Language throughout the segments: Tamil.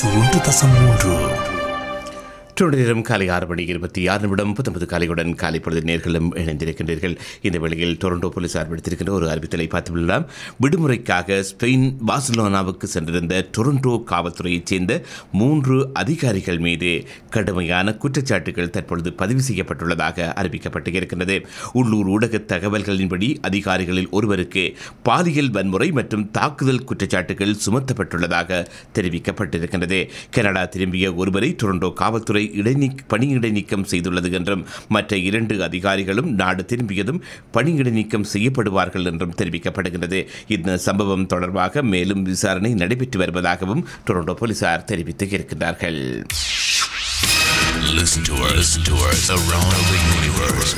ஒன்று தசம் மூன்று தொடரும் காலை ஆறு மணி இருபத்தி ஆறு நிமிடம் பத்தொன்பது காலையுடன் காலை பொழுது நேர்களும் இணைந்திருக்கின்றீர்கள் இந்த வேளையில் டொரண்டோ போலீசார் விடுத்திருக்கின்ற ஒரு அறிவித்தலை பார்த்துள்ளலாம் விடுமுறைக்காக ஸ்பெயின் பார்சிலோனாவுக்கு சென்றிருந்த டொரண்டோ காவல்துறையைச் சேர்ந்த மூன்று அதிகாரிகள் மீது கடுமையான குற்றச்சாட்டுகள் தற்பொழுது பதிவு செய்யப்பட்டுள்ளதாக அறிவிக்கப்பட்டு இருக்கின்றது உள்ளூர் ஊடக தகவல்களின்படி அதிகாரிகளில் ஒருவருக்கு பாலியல் வன்முறை மற்றும் தாக்குதல் குற்றச்சாட்டுகள் சுமத்தப்பட்டுள்ளதாக தெரிவிக்கப்பட்டிருக்கின்றது கனடா திரும்பிய ஒருவரை டொரண்டோ காவல்துறை இடைநீ பணியிடை நீக்கம் செய்துள்ளது என்றும் மற்ற இரண்டு அதிகாரிகளும் நாடு திரும்பியதும் பணியிடை நீக்கம் செய்யப்படுவார்கள் என்றும் தெரிவிக்கப்படுகிறது இந்த சம்பவம் தொடர்பாக மேலும் விசாரணை நடைபெற்று வருவதாகவும் டொரண்டோ போலீசார் தெரிவித்து இருக்கின்றார்கள் Listen to us, listen to us around the universe.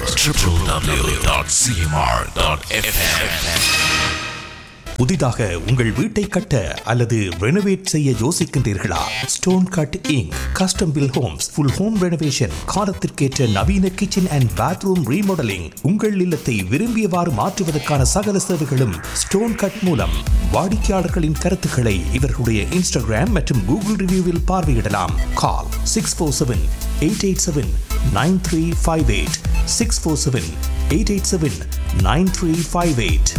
www.cmr.fm. புதிதாக உங்கள் வீட்டை கட்ட அல்லது ரெனோவேட் செய்ய யோசிக்கின்றீர்களா Stone Cut Inc custom built homes full home renovation காலத்திற்கேற்ற நவீன கிச்சன் அண்ட் பாத்ரூம் ரீமாடலிங் உங்கள் இல்லத்தை விரும்பியவாறு மாற்றுவதற்கான சகல சேவைகளும் ஸ்டோன் கட் மூலம் வாடிக்கையாளர்களின் கருத்துக்களை இவர்களுடைய இன்ஸ்டாகிராம் மற்றும் கூகுள் ரிவ்யூவில் பார்வையிடலாம் call six four seven eight eight seven nine three five eight six four seven eight eight seven nine three five eight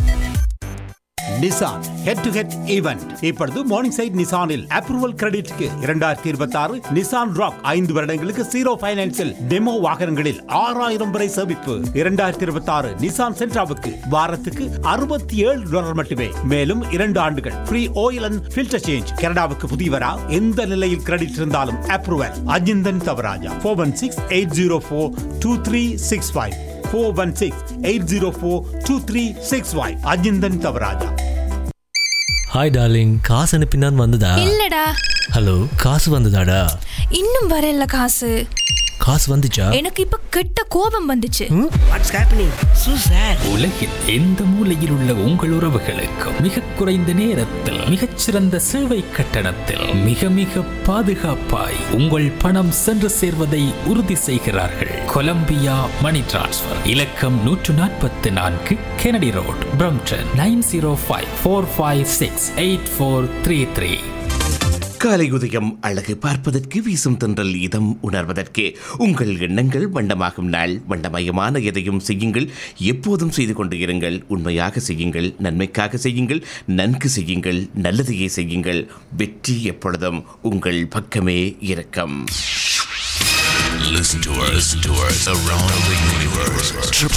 Nissan head to head event இப்பொழுது மார்னிங் சைட் நிசானில் அப்ரூவல் கிரெடிட்க்கு இரண்டாயிரத்தி இருபத்தி ஆறு நிசான் ராக் ஐந்து வருடங்களுக்கு ஜீரோ பைனான்சில் டெமோ வாகனங்களில் ஆறாயிரம் வரை சேமிப்பு இரண்டாயிரத்தி இருபத்தி ஆறு நிசான் சென்ட்ராவுக்கு வாரத்துக்கு அறுபத்தி ஏழு டாலர் மட்டுமே மேலும் இரண்டு ஆண்டுகள் free oil and filter change கனடாவுக்கு புதியவரா எந்த நிலையில் கிரெடிட் இருந்தாலும் approval Ajinthan Thavarajah four one six eight zero four two three six five four one six eight zero four two three six five Ajinthan Thavarajah hi darling காசு அனுப்பினான் வந்ததா இல்லடா ஹலோ காசு வந்ததாடா இன்னும் வரல காசு காசு வந்துச்சா எனக்கு இப்ப கெட்ட கோபம் வந்துச்சு வாட்ஸ் ஹேப்பனிங் சூ சார் உலகில் எந்த மூலையில் உள்ள உங்கள் உறவுகளுக்கும் மிக குறைந்த நேரத்தில் மிகச்சிறந்த சேவை கட்டணத்தில் மிக மிக பாதுகாப்பாய் உங்கள் பணம் சென்று சேர்வதை உறுதி செய்கிறார்கள் கொலம்பியா மணி டிரான்ஸ்ஃபர் இலக்கம் நூற்று நாற்பத்தி நான்கு Kennedy road Brampton nine zero five four five six eight four three three காலை உதயம் அழகு பார்ப்பதற்கு வீசும் தென்றல் இதம் உணர்வதற்கு உங்கள் எண்ணங்கள் வண்டமாகும் நாள் வண்டமயமான எதையும் செய்யுங்கள் எப்போதும் செய்து கொண்டு இருங்கள் உண்மையாக செய்யுங்கள் நன்மைக்காக செய்யுங்கள் நன்கு செய்யுங்கள் நல்லதையே செய்யுங்கள் வெற்றி எப்பொழுதும் உங்கள் பக்கமே இருக்கும் Listen to us, listen to us around the universe.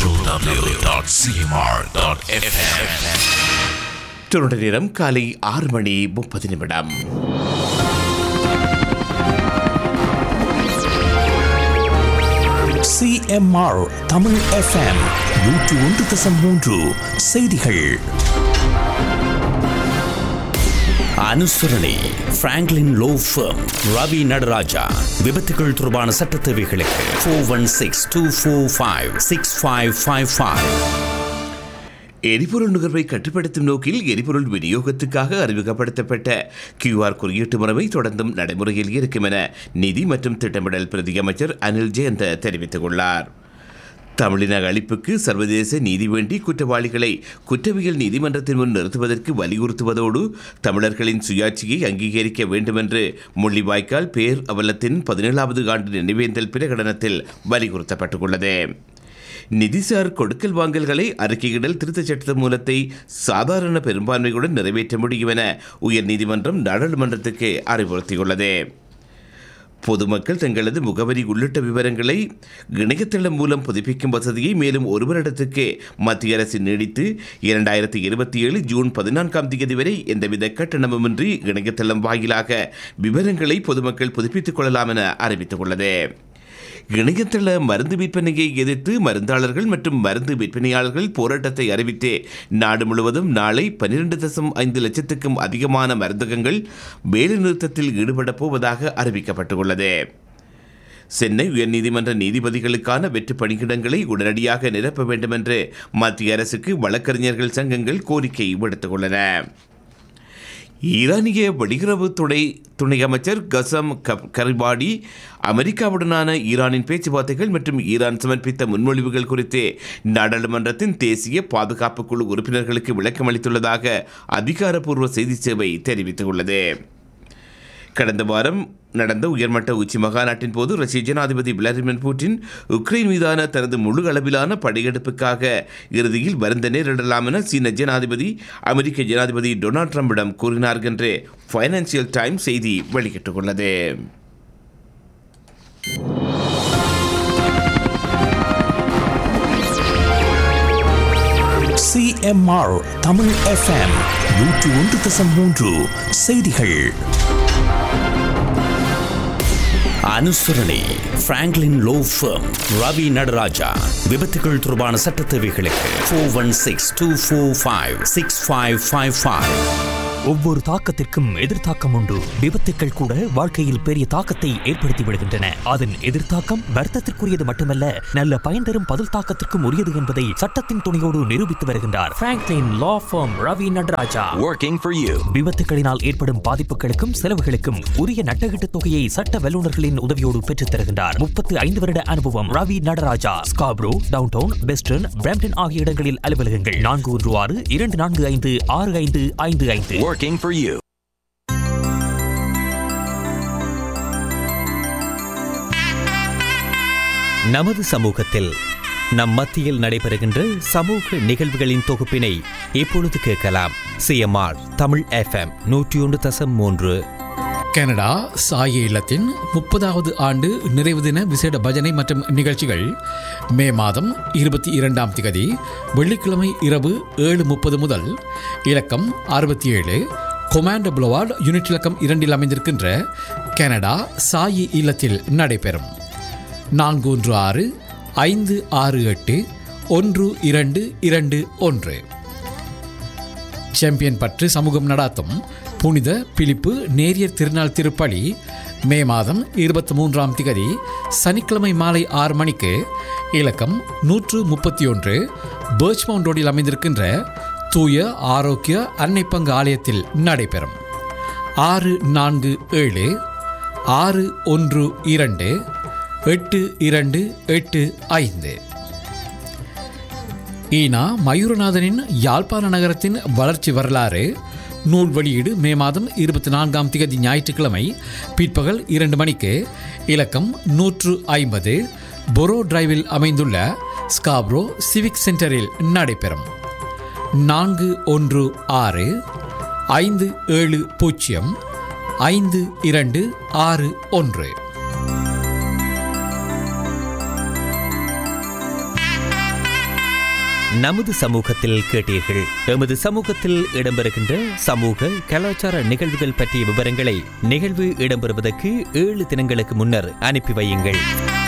www.cmr.fm. தொடர் நேரம் காலை ஆறு மணி முப்பது நிமிடம் CMR தமிழ் FM நூற்று ஒன்று தசம் மூன்று செய்திகள் அனுசரணை Franklin law firm Ravi Natarajah விபத்துகள் தொடர்பான சட்ட தேவைகளுக்கு four one six two four five six five five five எரிபொருள் நுகர்வை கட்டுப்படுத்தும் நோக்கில் எரிபொருள் விநியோகத்துக்காக அறிமுகப்படுத்தப்பட்ட கியூஆர் குறியீட்டு முறைமை தொடர்ந்தும் நடைமுறையில் இருக்கும் என நிதி மற்றும் திட்டமிடல் பிரதி அமைச்சர் அனில் ஜெயந்த தெரிவித்துள்ளார் தமிழின அழிப்புக்கு சர்வதேச நீதி வேண்டி குற்றவாளிகளை குற்றவியல் நீதிமன்றத்தின் முன் நிறுத்துவதற்கு வலியுறுத்துவதோடு தமிழர்களின் சுயாட்சியை அங்கீகரிக்க வேண்டுமென்று முள்ளிவாய்க்கால் பேர் அவலத்தின் பதினேழாவது ஆண்டு நினைவேந்தல் பிரகடனத்தில் வலியுறுத்தப்பட்டுள்ளது நிதிசார் கொடுக்கல் வாங்கல்களை அறிக்கையிடல் திருத்தச் சட்ட மூலத்தை சாதாரண பெரும்பான்மையுடன் நிறைவேற்ற முடியும் என உயர்நீதிமன்றம் நாடாளுமன்றத்துக்கு அறிவுறுத்தியுள்ளது பொதுமக்கள் தங்களது முகவரி உள்ளிட்ட விவரங்களை இணையதளம் மூலம் புதுப்பிக்கும் வசதியை மேலும் ஒரு வருடத்துக்கு மத்திய அரசு நீடித்து இரண்டாயிரத்தி இருபத்தி ஏழு ஜூன் பதினான்காம் தேதி வரை எந்தவித கட்டணமுமின்றி இணையதளம் வாயிலாக விவரங்களை பொதுமக்கள் புதுப்பித்துக் கொள்ளலாம் என அறிவித்துள்ளது இணையதள மருந்து விற்பனையை எதிர்த்து மருந்தாளர்கள் மற்றும் மருந்து விற்பனையாளர்கள் போராட்டத்தை அறிவித்து நாடு முழுவதும் நாளை பன்னிரண்டு தசம் ஐந்து லட்சத்துக்கும் அதிகமான மருந்தகங்கள் வேலைநிறுத்தத்தில் ஈடுபடப் போவதாக அறிவிக்கப்பட்டுள்ளது சென்னை உயர்நீதிமன்ற நீதிபதிகளுக்கான வெற்று பணியிடங்களை உடனடியாக நிரப்ப வேண்டும் என்று மத்திய அரசுக்கு வழக்கறிஞர்கள் சங்கங்கள் கோரிக்கை விடுத்துள்ளன ஈரானிய வெளியுறவு துணை துணை அமைச்சர் கசம் கப்- கரிபாடி அமெரிக்காவுடனான ஈரானின் பேச்சுவார்த்தைகள் மற்றும் ஈரான் சமர்ப்பித்த முன்மொழிவுகள் குறித்து நாடாளுமன்றத்தின் தேசிய பாதுகாப்பு குழு உறுப்பினர்களுக்கு விளக்கம் அளித்துள்ளதாக அதிகாரப்பூர்வ செய்தி சேவை தெரிவித்துள்ளது கடந்த வாரம் நடந்த உயர்மட்ட உச்சி மகாநாட்டின் போது ரஷ்ய ஜனாதிபதி விளாடிமிர் புட்டின் உக்ரைன் மீதான தனது முழு அளவிலான படையெடுப்புக்காக இறுதியில் வருந்த நேரிடலாம் என சீன ஜனாதிபதி அமெரிக்க ஜனாதிபதி டொனால்ட் ட்ரம்பிடம் கூறினார் என்று ஃபைனான்சியல் டைம் செய்தி வெளியிட்டுள்ளது சிஎம்ஆர் தமிழ் எஃப்எம் நூற்று ஒன்று தசம் மூன்று செய்திகள் அனுசரணை Franklin law firm Ravi Natarajah விபத்துகள் தொடர்பான சட்ட தேவைகளுக்கு four one six two four five six five five five ஒவ்வொரு தாக்கத்திற்கும் எதிர்த்தாக்கம் உண்டு விபத்துக்கள் கூட வாழ்க்கையில் பெரிய தாக்கத்தை ஏற்படுத்தி விடுகின்றன அதன் எதிர்த்தாக்கம் வர்த்தத்திற்குரியது மட்டுமல்ல நல்ல பயன் தரும் பதில் தாக்கத்திற்கும் உரியது என்பதை சட்டத்தின் துணையோடு நிரூபித்து வருகின்றார் Franklin law firm Ravi Natarajah Working for you. விபத்துகளினால் ஏற்படும் பாதிப்புகளுக்கும் செலவுகளுக்கும் உரிய நட்டகீட்டு தொகையை சட்ட வல்லுநர்களின் உதவியோடு பெற்றுத் தருகின்றார் முப்பத்து ஐந்து வருட அனுபவம் Ravi Natarajah Scarborough downtown western Brampton ஆகிய இடங்களில் அலுவலகங்கள் நான்கு ஒன்று ஆறு இரண்டு நான்கு ஐந்து ஆறு ஐந்து ஐந்து ஐந்து Working for you. நமது சமூகத்தில் நம் மத்தியில் நடைபெறுகின்ற சமூக நிகழ்வுகளின் தொகுப்பினை இப்பொழுது கேட்கலாம் சிஎம்ஆர் தமிழ் எஃப்எம் நூற்றி ஒன்று தசம் மூன்று கனடா சாய இல்லத்தின் முப்பதாவது ஆண்டு நிறைவு தின விசேட பஜனை மற்றும் நிகழ்ச்சிகள் மே மாதம் இருபத்தி இரண்டாம் திகதி வெள்ளிக்கிழமை இரவு ஏழு முப்பது முதல் இலக்கம் அறுபத்தி ஏழு கொமாண்டோ புலவார்டு யூனிட் இலக்கம் இரண்டில் அமைந்திருக்கின்ற கனடா சாயி இல்லத்தில் நடைபெறும் நான்கு ஒன்று ஆறு ஐந்து ஆறு எட்டு ஒன்று இரண்டு இரண்டு ஒன்று சாம்பியன் பற்று சமூகம் நடாத்தும் புனித பிலிப்பு நேரியர் திருநாள் திருப்பலி மே மாதம் இருபத்தி மூன்றாம் திகதி சனிக்கிழமை மாலை ஆறு மணிக்கு இலக்கம் நூற்று முப்பத்தி ஒன்று பேர்ச்மவுண்ட் ரோடில் அமைந்திருக்கின்ற தூய ஆரோக்கிய அன்னை பங்கு ஆலயத்தில் நடைபெறும் ஆறு நான்கு ஏழு ஆறு ஒன்று இரண்டு எட்டு இரண்டு எட்டு ஐந்து ஈனா மயூரநாதனின் யாழ்ப்பாண நகரத்தின் வளர்ச்சி வரலாறு நூல் வெளியீடு மே மாதம் இருபத்தி நான்காம் திகதி ஞாயிற்றுக்கிழமை பிற்பகல் இரண்டு மணிக்கு இலக்கம் நூற்று ஐம்பது பொரோ டிரைவில் அமைந்துள்ள ஸ்காப்ரோ சிவிக் சென்டரில் நடைபெறும் நான்கு ஒன்று ஆறு ஐந்து ஏழு பூஜ்ஜியம் ஐந்து இரண்டு ஆறு ஒன்று நமது சமூகத்தில் கேட்டீர்கள் எமது சமூகத்தில் இடம்பெறுகின்ற சமூக கலாச்சார நிகழ்வுகள் பற்றிய விவரங்களை நிகழ்வு இடம்பெறுவதற்கு ஏழு தினங்களுக்கு முன்னர் அனுப்பி வையுங்கள்